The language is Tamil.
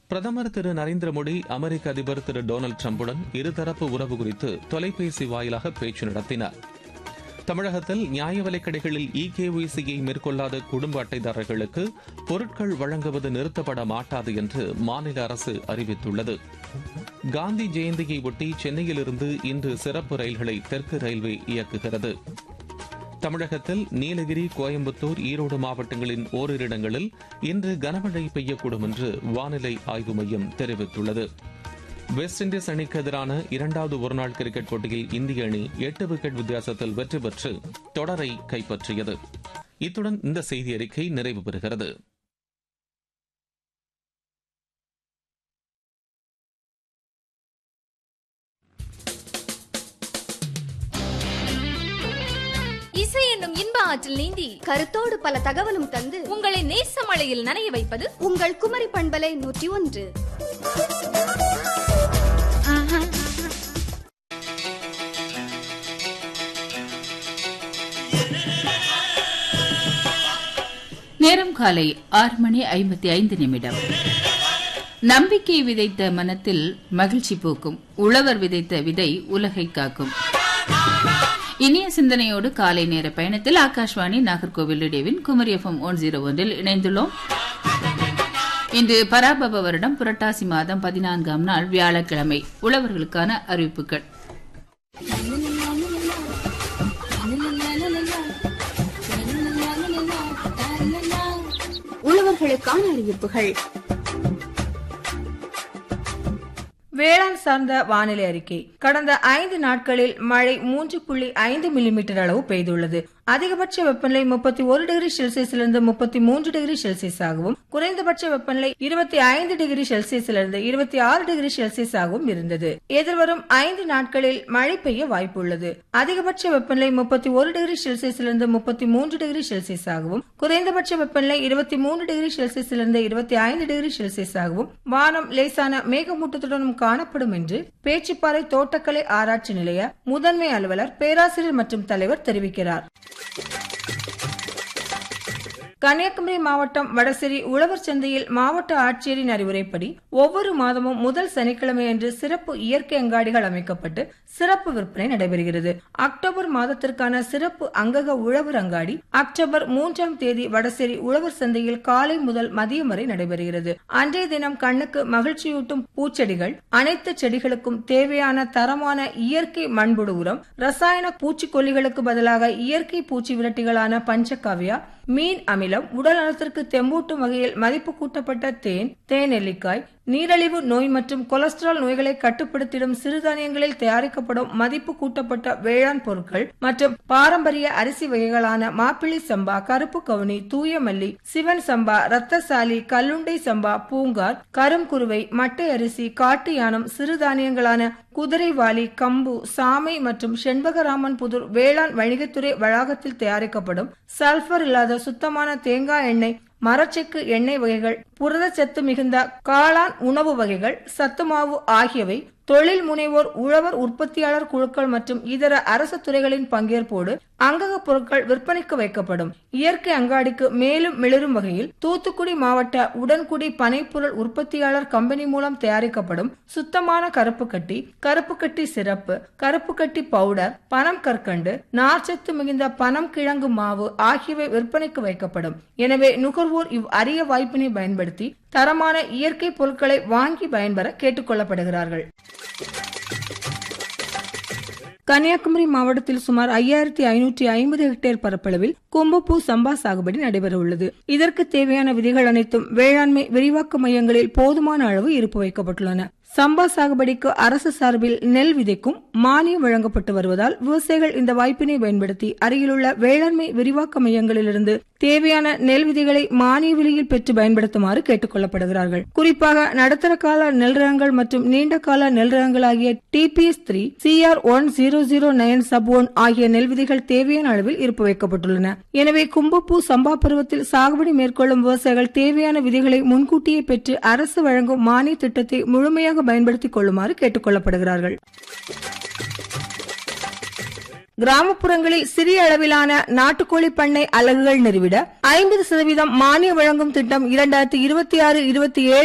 பிரதமர் திரு நரேந்திர மோடி அமெரிக்க அதிபர் திரு டொனால்டு டிரம்புடன் இருதரப்பு உறவு குறித்து தொலைபேசி வாயிலாக பேச்சு நடத்தினார் தமிழகத்தில் நியாய விலைக் கடைகளில் இகேஒய்சியை மேற்கொள்ளாத குடும்ப அட்டைதாரர்களுக்கு பொருட்கள் வழங்குவது நிறுத்தப்பட மாட்டாது என்று மாநில அரசு அறிவித்துள்ளது காந்தி ஜெயந்தியை ஒட்டி சென்னையிலிருந்து இன்று சிறப்பு ரயில்களை தெற்கு ரயில்வே இயக்குகிறது தமிழகத்தில் நீலகிரி கோயம்புத்தூர் ஈரோடு மாவட்டங்களின் ஓரிரு இடங்களில் இன்று கனமழை பெய்யக்கூடும் என்று வானிலை ஆய்வு மையம் தெரிவித்துள்ளது வெஸ்ட் இண்டீஸ் அணிக்கு எதிரான இரண்டாவது ஒருநாள் கிரிக்கெட் போட்டியில் இந்திய அணி எட்டு விக்கெட் வித்தியாசத்தில் வெற்றி பெற்று தொடரை கைப்பற்றியது இத்துடன் இந்த செய்தி அறிக்கை நிறைவு பெறுகிறது இசை என்னும் இன்ப ஆற்றில் நீந்தி கருத்தோடு பல தகவலும் தந்து உங்களை நேச மழையில் நனைய வைப்பது உங்கள் குமரி பண்பலை நூற்றி ஒன்று நேரம் காலை ஆறு மணி ஐம்பத்தி ஐந்து நிமிடம் நம்பிக்கை விதைத்த மனத்தில் மகிழ்ச்சி போக்கும் உழவர் விதைத்த விதை உலகை காக்கும் இனிய சிந்தனையோடு காலை நேர பயணத்தில் ஆகாஷ்வாணி நாகர்கோவில் இடைவின் குமரி எஃப்எம் ஒன் ஜீரோ ஒன்றில் இணைந்துள்ளோம் இன்று பராபவ வருடம் புரட்டாசி மாதம் பதினான்காம் நாள் வியாழக்கிழமை உழவர்களுக்கான அறிவிப்புகள் உழவர்களுக்கான அறிவிப்புகள் வேளாண் சார்ந்த வானிலை அறிக்கை கடந்த ஐந்து நாட்களில் மழை மூன்று புள்ளி ஐந்து மில்லிமீட்டர் அளவு பெய்துள்ளது அதிகபட்ச வெப்பநிலை முப்பத்தி ஒரு டிகிரி செல்சியஸிலிருந்து முப்பத்தி மூன்று டிகிரி செல்சியஸ் ஆகவும் குறைந்தபட்ச வெப்பநிலை இருபத்தி ஐந்து டிகிரி செல்சியஸிலிருந்து இருபத்தி ஆறு டிகிரி செல்சியஸ் ஆகவும் இருந்தது எதிர்வரும் ஐந்து நாட்களில் மழை பெய்ய வாய்ப்புள்ளது அதிகபட்ச வெப்பநிலை முப்பத்தி ஒரு டிகிரி செல்சியஸிலிருந்து முப்பத்தி மூன்று டிகிரி செல்சியஸ் ஆகவும் குறைந்தபட்ச வெப்பநிலை இருபத்தி மூன்று டிகிரி செல்சியஸிலிருந்து இருபத்தி ஐந்து டிகிரி செல்சியஸ் ஆகவும் வானம் லேசான மேகமூட்டத்துடனும் காணப்படும் என்று பேச்சுப்பாறை தோட்டக்கலை ஆராய்ச்சி நிலைய முதன்மை அலுவலர் பேராசிரியர் மற்றும் தலைவர் தெரிவிக்கிறார் கன்னியாகுமரி மாவட்டம் வடசிரி உழவர் சந்தையில் மாவட்ட ஆட்சியரின் அறிவுரைப்படி ஒவ்வொரு மாதமும் முதல் சனிக்கிழமையன்று சிறப்பு இயற்கை அங்காடிகள் அமைக்கப்பட்டு சிறப்பு விற்பனை நடைபெறுகிறது அக்டோபர் மாதத்திற்கான சிறப்பு அங்கக உழவர் அங்காடி அக்டோபர் மூன்றாம் தேதி வடசேரி உழவர் சந்தையில் காலை முதல் மதியம் வரை நடைபெறுகிறது அன்றைய தினம் கண்ணுக்கு மகிழ்ச்சியூட்டும் பூச்செடிகள் அனைத்து செடிகளுக்கும் தேவையான தரமான இயற்கை மண்புழு உரம் ரசாயன பூச்சிக்கொல்லிகளுக்கு பதிலாக இயற்கை பூச்சி விரட்டிகளான பஞ்சகாவியா மீன் அமிலம் உடல் நலத்திற்கு தெம்பூட்டும் வகையில் மதிப்பு கூட்டப்பட்ட தேன் தேன் நெல்லிக்காய் நீரிழிவு நோய் மற்றும் கொலஸ்ட்ரால் நோய்களை கட்டுப்படுத்திடும் சிறுதானியங்களில் தயாரிக்கப்படும் மதிப்பு கூட்டப்பட்ட வேளாண் பொருட்கள் மற்றும் பாரம்பரிய அரிசி வகைகளான மாப்பிள்ளை சம்பா கருப்பு கவுனி தூய மல்லி சிவன் சம்பா ரத்தசாலி கல்லுண்டை சம்பா பூங்கார் கருங்குருவை மட்டை அரிசி காட்டு யானம் சிறுதானியங்களான குதிரைவாலி கம்பு சாமை மற்றும் செண்பகராமன் புதூர் வேளாண் வணிகத்துறை வளாகத்தில் தயாரிக்கப்படும் சல்பர் இல்லாத சுத்தமான தேங்காய் எண்ணெய் மரச்செக்கு எண்ணெய் வகைகள் புரதச்சத்து மிகுந்த காளான் உணவு வகைகள் சத்துமாவு ஆகியவை தொழில் முனைவோர் உழவர் உற்பத்தியாளர் குழுக்கள் மற்றும் இதர அரசு துறைகளின் பங்கேற்போடு அங்கக பொருட்கள் விற்பனைக்கு வைக்கப்படும் இயற்கை அங்காடிக்கு மேலும் மிளரும் வகையில் தூத்துக்குடி மாவட்ட உடன்குடி பனைப்பொருள் உற்பத்தியாளர் கம்பெனி மூலம் தயாரிக்கப்படும் சுத்தமான கருப்பு கட்டி கருப்பு கட்டி சிறப்பு கருப்பு கட்டி பவுடர் பனம் கற்கண்டு நார்ச்சத்து மிகுந்த பனம் கிழங்கு மாவு ஆகியவை விற்பனைக்கு வைக்கப்படும் எனவே நுகர்வோர் இவ் அரிய வாய்ப்பினை பயன்படுத்தி தரமான இயற்கை பொருட்களை வாங்கி பயன்பெற கேட்டுக் கொள்ளப்படுகிறார்கள் கன்னியாகுமரி மாவட்டத்தில் சுமார் ஐயாயிரத்தி ஐநூற்றி ஐம்பது ஹெக்டேர் பரப்பளவில் கொம்பப்பூ சம்பா சாகுபடி நடைபெற உள்ளது இதற்கு தேவையான விதிகள் அனைத்தும் வேளாண்மை விரிவாக்க மையங்களில் போதுமான அளவு இருப்பு வைக்கப்பட்டுள்ளன சம்பா சாகுபடிக்கு அரசு சார்பில் நெல் விதைக்கும் மானியம் வழங்கப்பட்டு வருவதால் விவசாயிகள் இந்த வாய்ப்பினை பயன்படுத்தி அருகிலுள்ள வேளாண்மை விரிவாக்க மையங்களிலிருந்து தேவையான நெல் விதைகளை மானிய விலையில் பெற்று பயன்படுத்துமாறு கேட்டுக் கொள்ளப்படுகிறார்கள் குறிப்பாக நடுத்தர கால நெல் ரகங்கள் மற்றும் நீண்ட கால நெல் ரகங்கள் ஆகிய T P S three C R one zero zero nine sub one ஆகிய நெல் விதைகள் தேவையான அளவில் இருப்பு வைக்கப்பட்டுள்ளன எனவே கும்பப்பூ சம்பா பருவத்தில் சாகுபடி மேற்கொள்ளும் விவசாயிகள் தேவையான விதைகளை முன்கூட்டியே பெற்று அரசு வழங்கும் மானிய திட்டத்தை முழுமையாக பயன்படுத்திக் கொள்ளுமாறு கேட்டுக் கொள்ளப்படுகிறார்கள் கிராமப்புறங்களில் சிறிய அளவிலான நாட்டுக்கோழி பண்ணை அலகுகள் நிறுவிட ஐம்பது சதவீதம் மானியம் வழங்கும் திட்டம் இரண்டாயிரத்தி இருபத்தி ஆறு இருபத்தி ஏழு